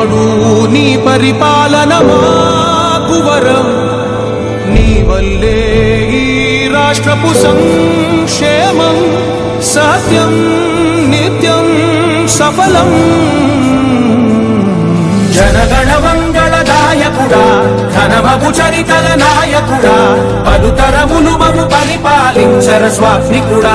నాడు నీ పరిపాలన మాకు వరం నీ వల్లే ఈ రాష్ట్రపు సంక్షేమం సత్యం నిత్యం సఫలం జనగణ మంగళదాయకుడా ఘనమగు చరితల నాయకుడా పలుతరములు మము పరిపాలించర స్వామికుడా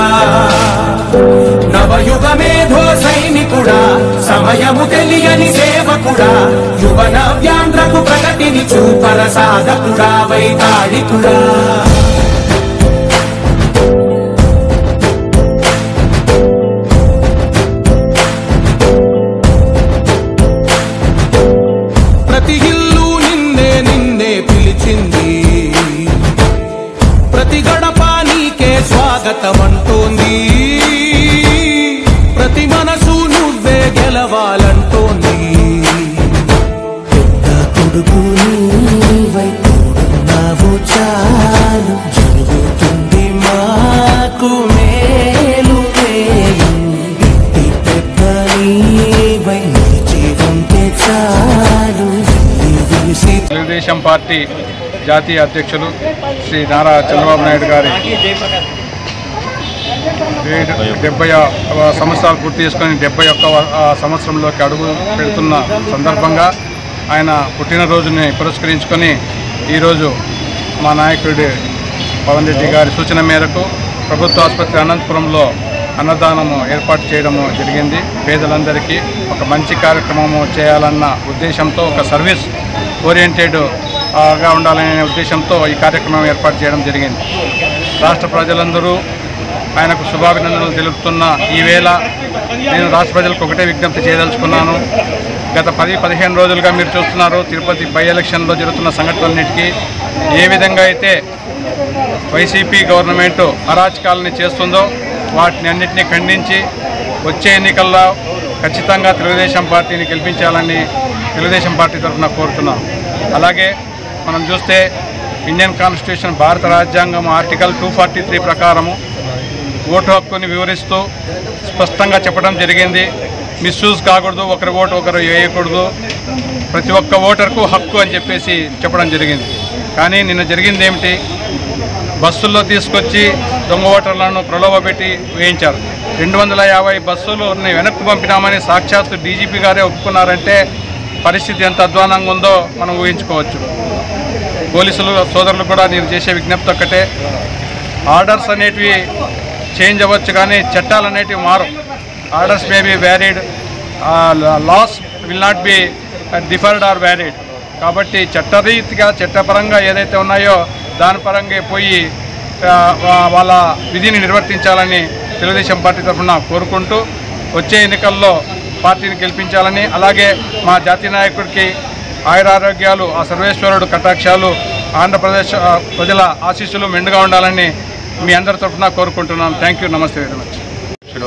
నవయుగ మేధో సైనికుడా సమయము తెలియని సేవకుడా యువన వ్యాంధ్రకు ప్రగతిని చూపర సాధకుడా వైతాళికుడా ప్రతి ఇల్లు నిన్నే నిన్నే పిలిచింది ప్రతి గడప నీకే స్వాగతం అంటోంది ప్రతి మనసు నువ్వే గెలవాలంటోంది పెద్ద కొడుకు నీవై తోడున్నావు చాలు జరుగుతుంది మాకు మేలు మేలు ఇంటి పెద్ద నీవై నిలిచి ఉంటే చాలు వెల్లి విరిసి తెలుగుదేశం పార్టీ జాతీయ అధ్యక్షులు శ్రీ నారా చంద్రబాబు నాయుడు గారి ఏడు- డెబ్బై సంవత్సరాలు పూర్తి చేసుకొని డెబ్బై ఒక్క సంవత్సరంలోకి అడుగు పెడుతున్న సందర్భంగా ఆయన పుట్టినరోజుని పురస్కరించుకొని ఈరోజు మా నాయకుడి పవన్ రెడ్డి గారి సూచన మేరకు ప్రభుత్వ ఆసుపత్రి అనంతపురంలో అన్నదానము ఏర్పాటు చేయడము జరిగింది పేదలందరికీ ఒక మంచి కార్యక్రమము చేయాలన్న ఉద్దేశంతో ఒక సర్వీస్ ఓరియంటెడ్ ఆ, గా ఉండాలనే ఉద్దేశంతో ఈ కార్యక్రమం ఏర్పాటు చేయడం జరిగింది రాష్ట్ర ప్రజలందరూ ఆయనకు శుభాభినందనలు తెలుపుతున్న ఈ వేళ నేను రాష్ట్ర ప్రజలకు ఒకటే విజ్ఞప్తి చేయదలుచుకున్నాను గత పది పదిహేను రోజులుగా మీరు చూస్తున్నారు తిరుపతి బై ఎలక్షన్లో జరుగుతున్న సంఘటనలన్నిటికీ ఏ విధంగా అయితే వైసీపీ గవర్నమెంట్ అరాచకాలని చేస్తుందో వాటిని అన్నింటినీ ఖండించి వచ్చే ఎన్నికల్లో ఖచ్చితంగా తెలుగుదేశం పార్టీని గెలిపించాలని తెలుగుదేశం పార్టీ తరఫున కోరుతున్నాం అలాగే మనం చూస్తే ఇండియన్ కాన్స్టిట్యూషన్ భారత రాజ్యాంగం ఆర్టికల్ టూ ఫార్టీ త్రీ ప్రకారము ఓటు హక్కుని వివరిస్తూ స్పష్టంగా చెప్పడం జరిగింది మిస్యూజ్ కాకూడదు ఒకరి ఓటు ఒకరు వేయకూడదు ప్రతి ఒక్క ఓటర్కు హక్కు అని చెప్పేసి చెప్పడం జరిగింది కానీ నిన్న జరిగింది ఏమిటి బస్సుల్లో తీసుకొచ్చి దొంగ ఓటర్లను ప్రలోభపెట్టి వేయించారు రెండు వందల యాభై బస్సులు వెనక్కి పంపినామని సాక్షాత్తు డీజీపీ గారే ఒప్పుకున్నారంటే పరిస్థితి ఎంత అధ్వానంగా ఉందో మనం ఊహించుకోవచ్చు పోలీసులు సోదరులు కూడా నేను చేసే విజ్ఞప్తి ఒక్కటే ఆర్డర్స్ అనేటివి చేంజ్ అవ్వచ్చు కానీ చట్టాలు అనేటివి మారు orders may be varied laws will not be differed or varied కాబట్టి చట్టరీతిగా చట్టపరంగా ఏదైతే ఉన్నాయో దాని పరంగా పోయి ఆ, వా- వాళ్ళ విధిని నిర్వర్తించాలని తెలుగుదేశం పార్టీ తరఫున కోరుకుంటూ వచ్చే ఎన్నికల్లో పార్టీని గెలిపించాలని అలాగే మా జాతీయ నాయకుడికి ఆయురారోగ్యాలు ఆ సర్వేశ్వరుడు కటాక్షాలు ఆంధ్రప్రదేశ్ ఆ, ప్రజల ఆశీస్సులు మెండుగా ఉండాలని మీ అందరి తరఫున కోరుకుంటున్నాను థ్యాంక్ యూ నమస్తే వెరీ మచ్ అధ్యక్షుడు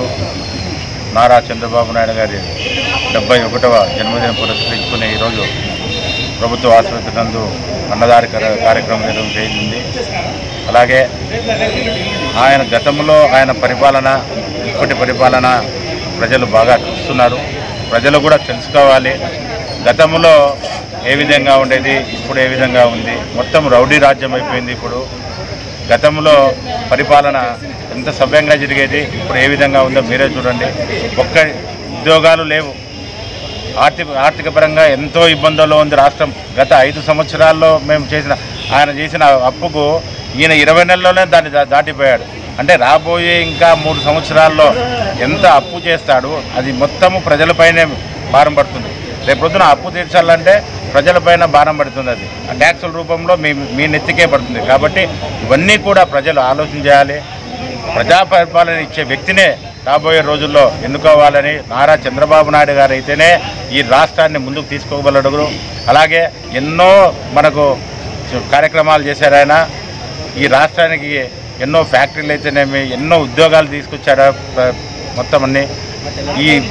నారా చంద్రబాబు నాయుడు గారి డెబ్బై ఒకటవ జన్మదిన పురస్కరించుకునే ఈరోజు ప్రభుత్వ ఆసుపత్రి నందు అన్నదారి కర- కార్యక్రమం నిర్వహణ చేయింది అలాగే ఆయన గతంలో ఆయన పరిపాలన ఇప్పటి పరిపాలన ప్రజలు బాగా చూస్తున్నారు ప్రజలు కూడా తెలుసుకోవాలి గతంలో ఏ విధంగా ఉండేది ఇప్పుడు ఏ విధంగా ఉంది మొత్తం రౌడీ రాజ్యం అయిపోయింది ఇప్పుడు గతంలో పరిపాలన ఎంత సవ్యంగా జరిగేది ఇప్పుడు ఏ విధంగా ఉందో మీరే చూడండి ఒక్క ఉద్యోగాలు లేవు ఆర్థిక ఆర్థిక పరంగా ఎంతో ఇబ్బందుల్లో ఉంది రాష్ట్రం గత ఐదు సంవత్సరాల్లో మేము చేసిన ఆయన చేసిన అప్పుకు ఈయన ఇరవై నెలల్లోనే దాన్ని దా- దాటిపోయాడు అంటే రాబోయే ఇంకా మూడు సంవత్సరాల్లో ఎంత అప్పు చేస్తాడు అది మొత్తము ప్రజలపైనే భారం పడుతుంది రేపొద్దున అప్పు తీర్చాలంటే ప్రజలపైన భారం పడుతుంది అది ఆ ట్యాక్సుల రూపంలో మీ మీ నెత్తికే పడుతుంది కాబట్టి ఇవన్నీ కూడా ప్రజలు ఆలోచన చేయాలి ప్రజా పరిపాలన ఇచ్చే వ్యక్తినే రాబోయే రోజుల్లో ఎన్నుకోవాలని నారా చంద్రబాబు నాయుడు గారు అయితేనే ఈ రాష్ట్రాన్ని ముందుకు తీసుకోగలడు అలాగే ఎన్నో మనకు కార్యక్రమాలు చేశారు ఆయన ఈ రాష్ట్రానికి ఎన్నో ఫ్యాక్టరీలు అయితేనేమి ఎన్నో ఉద్యోగాలు తీసుకొచ్చారు ప్ర- మొత్తం అన్ని ఈ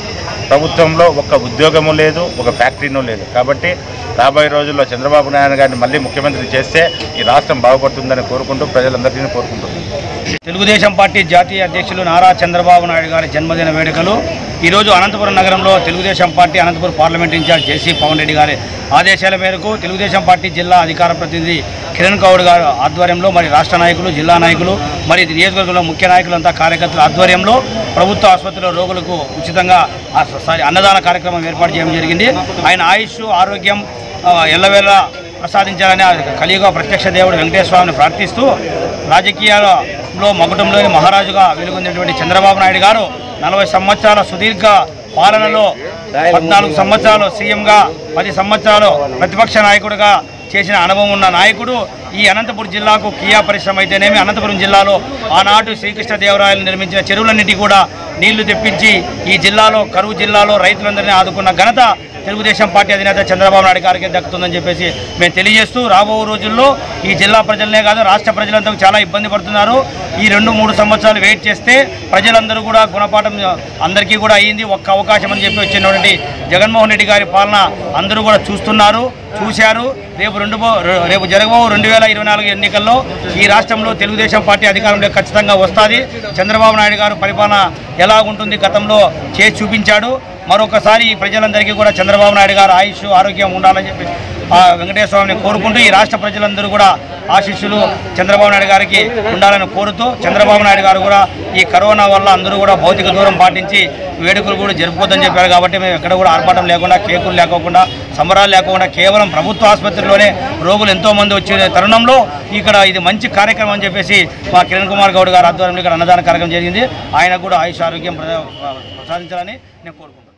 ప్రభుత్వంలో ఒక్క ఉద్యోగము లేదు ఒక ఫ్యాక్టరీనూ లేదు కాబట్టి రాబోయే రోజుల్లో చంద్రబాబు నాయుడు గారిని మళ్ళీ ముఖ్యమంత్రి చేస్తే ఈ రాష్ట్రం బాగుపడుతుందని కోరుకుంటూ ప్రజలందరినీ కోరుకుంటున్నాను తెలుగుదేశం పార్టీ జాతీయ అధ్యక్షులు నారా చంద్రబాబు నాయుడు గారి జన్మదిన వేడుకలు ఈరోజు అనంతపురం నగరంలో Telugu Desam party Anantapuram parliament in-charge JC Pawan Reddy గారి ఆదేశాల మేరకు తెలుగుదేశం పార్టీ జిల్లా అధికార ప్రతినిధి కిరణ్ గౌడ్ గారి ఆధ్వర్యంలో మరి రాష్ట్ర నాయకులు జిల్లా నాయకులు మరి నియోజకవర్గంలో ముఖ్య నాయకులంతా కార్యకర్తల ఆధ్వర్యంలో ప్రభుత్వ ఆసుపత్రిలో రోగులకు ఉచితంగా ఆ సారీ అన్నదాన కార్యక్రమం ఏర్పాటు చేయడం జరిగింది ఆయన ఆయుష్ ఆరోగ్యం ఆ, ఎల్లవేళ ప్రసాదించాలని ఆ కలియుగ ప్రత్యక్ష దేవుడు వెంకటేశ్వర స్వామిని ప్రార్థిస్తూ రాజకీయాలలో మగుటంలోని మహారాజుగా వెలుగొందినటువంటి చంద్రబాబు నాయుడు గారు నలభై సంవత్సరాల సుదీర్ఘ పాలనలో పద్నాలుగు సంవత్సరాలు సీఎంగా పది సంవత్సరాలు ప్రతిపక్ష నాయకుడిగా చేసిన అనుభవం ఉన్న నాయకుడు ఈ అనంతపురం జిల్లాకు కియా పరిశ్రమ అయితేనేమి అనంతపురం జిల్లాలో ఆనాడు శ్రీకృష్ణదేవరాయలు నిర్మించిన చెరువులన్నిటి కూడా నీళ్లు తెప్పించి ఈ జిల్లాలో కరువు జిల్లాలో రైతులందరినీ ఆదుకున్న ఘనత తెలుగుదేశం పార్టీ అధినేత చంద్రబాబు నాయుడు గారికి దక్కుతుందని చెప్పేసి మేము తెలియజేస్తూ రాబో రోజుల్లో ఈ జిల్లా ప్రజలనే కాదు రాష్ట్ర ప్రజలంతా చాలా ఇబ్బంది పడుతున్నారు ఈ రెండు మూడు సంవత్సరాలు వెయిట్ చేస్తే ప్రజలందరూ కూడా గుణపాఠం అందరికీ కూడా అయ్యింది ఒక్క అవకాశం అని చెప్పి వచ్చినటువంటి జగన్మోహన్ రెడ్డి గారి పాలన అందరూ కూడా చూస్తున్నారు చూశారు రేపు రెండు బో- రేపు జరగబో రెండు వేల ఇరవై నాలుగు ఎన్నికల్లో ఈ రాష్ట్రంలో తెలుగుదేశం పార్టీ అధికారంలో ఖచ్చితంగా వస్తుంది చంద్రబాబు నాయుడు గారు పరిపాలన ఎలా ఉంటుంది గతంలో చేసి చూపించాడు మరొకసారి ఈ ప్రజలందరికీ కూడా చంద్రబాబు నాయుడు గారు ఆయుష్ ఆరోగ్యం ఉండాలని చెప్పి ఆ వెంకటేశ్వర స్వామిని కోరుకుంటూ ఈ రాష్ట్ర ప్రజలందరూ కూడా ఆశీస్సులు చంద్రబాబు నాయుడు గారికి ఉండాలని కోరుతూ చంద్రబాబు నాయుడు గారు కూడా ఈ కరోనా వల్ల అందరూ కూడా భౌతిక దూరం పాటించి వేడుకలు కూడా జరుపుకోవద్దని చెప్పారు కాబట్టి మేము ఎక్కడ కూడా ఆర్భాటం లేకుండా కేకులు లేకోకుండా సంబరాలు లేకుండా కేవలం ప్రభుత్వ ఆసుపత్రిలోనే రోగులు ఎంతో మంది వచ్చే తరుణంలో ఇక్కడ ఇది మంచి కార్యక్రమం అని చెప్పేసి మా కిరణ్ కుమార్ గౌడ్ గారు ఆధ్వర్యంలో ఇక్కడ అన్నదాన కార్యక్రమం జరిగింది ఆయనకు కూడా ఆయుష్ ఆరోగ్యం ప్రసా- ప్రసాదించాలని నేను కోరుకుంటున్నాను